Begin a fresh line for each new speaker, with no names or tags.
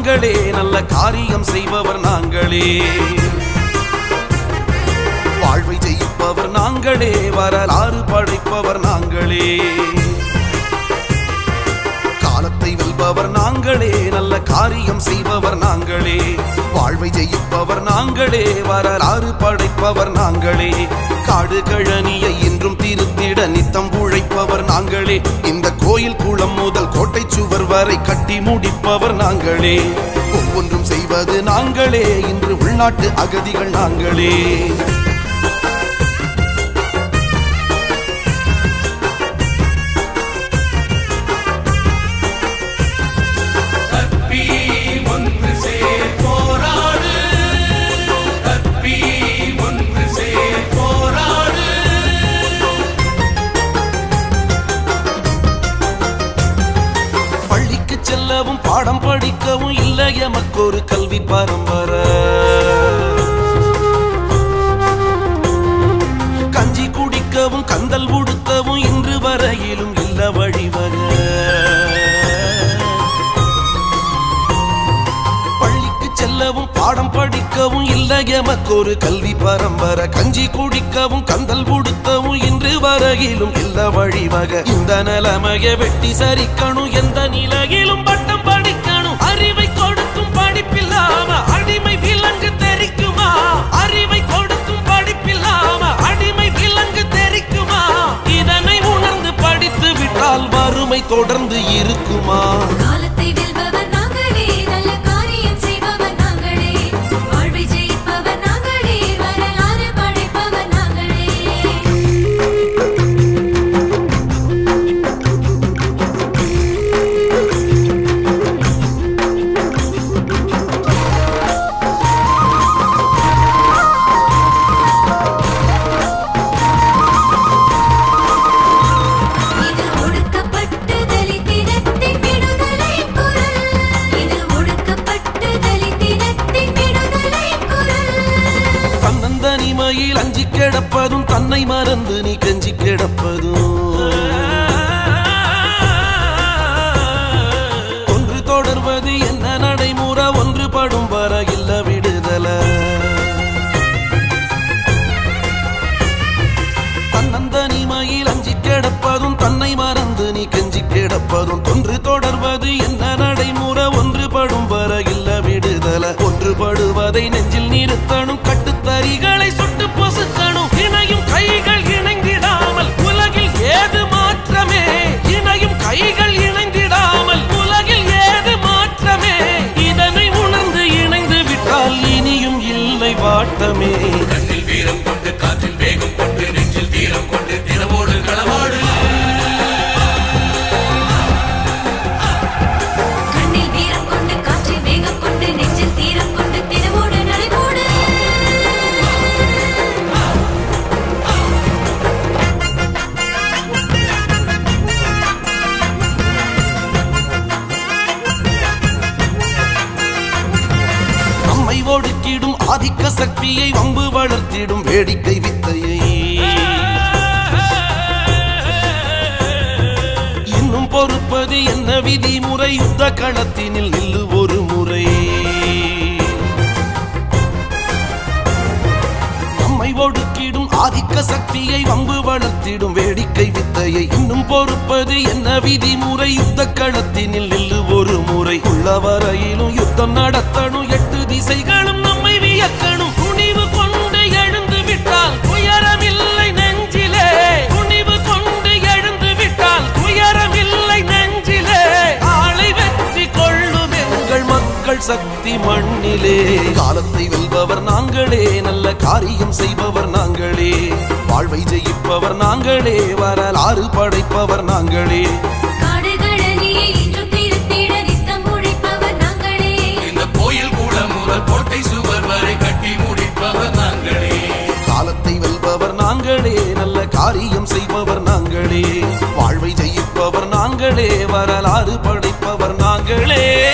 நாங்களே நல்ல காரியம் செய்பவர் நாங்களே வாழ்வை ஜெயிப்பவர் நாங்களே வரலாறு படைப்பவர் நாங்களே காலத்தை வெல்பவர் நாங்களே நல்ல காரியம் செய்பவர் நாங்களே வாழ்வை ஜெயிப்பவர் நாங்களே வரலாறு படைப்பவர் நாங்களே காடு கழனியை இன்றும் திருத்திட நித்தம் உழைப்பவர் நாங்களே இந்த கோயில் குளம் முதல் கோட்டை சுவர் வரை கட்டி முடிப்பவர் நாங்களே ஒவ்வொன்றும் செய்வது நாங்களே இன்று உள்நாட்டு அகதிகள் நாங்களே
கற்பி ஒன்று சேர் போராடு கற்பி ஒன்று சேர் போராடு
பள்ளிக்கு செல்லவும் பாடம் படிக்கவும் இல்லை எமக்கு ஒரு கல்வி பரம்பரை கஞ்சி குடிக்கவும் கந்தல் உடுக்கவும் இன்று வரையிலும் இல்ல வழிவக பள்ளிக்கு செல்லவும் பாடம் படிக்கவும் இல்லை எமக்கு ஒரு கல்வி பரம்பரை கஞ்சி குடிக்கவும் கந்தல் உடுத்தவும் இன்று வரையிலும் இல்ல வழிவக இந்த நிலைமைய வெட்டி சரிக்கணும் எந்த நிலையிலும் பட்டம் படிக்கணும் அறிவை கொடுக்கும் படிப்பில்லாம அடிமை விலங்கு தெரிக்குமா அறிவை கொடுக்கும் படிப்பில்லாம அடிமை விலங்கு தெரிக்குமா இதனை உணர்ந்து படித்து விட்டால் வறுமை தொடர்ந்து இருக்குமா
காலத்தை வெல்பவர் நாங்களே நல்ல காரியம் செய்பவர் நாங்களே வாழ்வை ஜெயிப்பவர் நாங்களே வரலாறு படைப்பவர் நாங்களே இது ஒடுக்கப்பட்டு தலித்தினத்தின் விடுதலை குரல் இது ஒடுக்கப்பட்டு தலித்தினத்தின் விடுதலை குரல்
தன்னந்தனிமையில் அஞ்சி கிடப்பதும் தன்னை மறந்து நீ கஞ்சி கிடப்பதும் ஒன்று தொடர்வது என்ன நடைமுறை ஒன்றுபடும் வர இல்ல விடுதலை தன்னந்தனிமையில் அஞ்சி கிடப்பதும் தன்னை மறந்து நீ கெஞ்சி கிடப்பதும் தொன்று தொடர்வது என்ன நடைமுறை ஒன்றுபடும் வர இல்ல விடுதலை ஒன்றுபடுவதை நெஞ்சில் நிறுத்தணும் கட்டுத்தறிகளை சுட்டு பொசுக்கணும் இணையும் கைகள் இணைந்திடாமல் உலகில் ஏது மாற்றமே இணையும் கைகள் இணைந்திடாமல் உலகில் ஏது மாற்றமே இதனை உணர்ந்து இணைந்து விட்டால் இனியும் இல்லை வாட்டமே
கண்ணில் வீரம் கொண்டு காற்றில் வேகம் கொண்டு நெஞ்சில் வீரம் கொண்டு திறவோடு களவாடு
கண்ணில் வீரம் கொண்டு காற்றில் வேகம் கொண்டு நெஞ்சில் தீரம் கொண்டு தினமோடு நடைபோடு
நம்மை ஒடுக்கிடும் ஆதிக்க சக்தியை வம்பு வளர்த்திடும் வேடிக்கை வித்தையை இன்னும் பொறுப்பது என்ன விதிமுறை யுத்த களத்தினில் நில்லு ஒரு முறை நம்மை ஒடுக்கிடும் ஆதிக்க சக்தியை வம்பு வளர்த்திடும் வேடிக்கை வித்தையை இன்னும் பொறுப்பது என்ன விதிமுறை யுத்த களத்தினில் நில்லு ஒரு முறை உள்ள வரையிலும் யுத்தம் நடத்தணும் எட்டு திசைகளும் நம்மை வியக்கணும் துணிவு கொண்டு எழுந்து விட்டால் துயரமில்லை நெஞ்சிலே துணிவு கொண்டு எழுந்து விட்டால் துயரமில்லை நெஞ்சிலே ஆளை வெற்றி கொள்ளும் எங்கள் மக்கள் சக்தி மண்ணிலே காலத்தை வெல்பவர் நாங்களே நல்ல காரியம் செய்பவர் நாங்களே வாழ்வை ஜெயிப்பவர் நாங்களே வரலாறு படைப்பவர் நாங்களே
காடுகளனியை இன்றும் திருத்திட நித்தம் உழைப்பவர் நாங்களே
இந்த கோயில் கூட முதல் கோட்டை சுவர் வரை கட்டி முடிப்பவர் நாங்களே
காலத்தை வெல்பவர் நாங்களே நல்ல காரியம் செய்பவர் நாங்களே வாழ்வை ஜெயிப்பவர் நாங்களே வரலாறு படைப்பவர் நாங்களே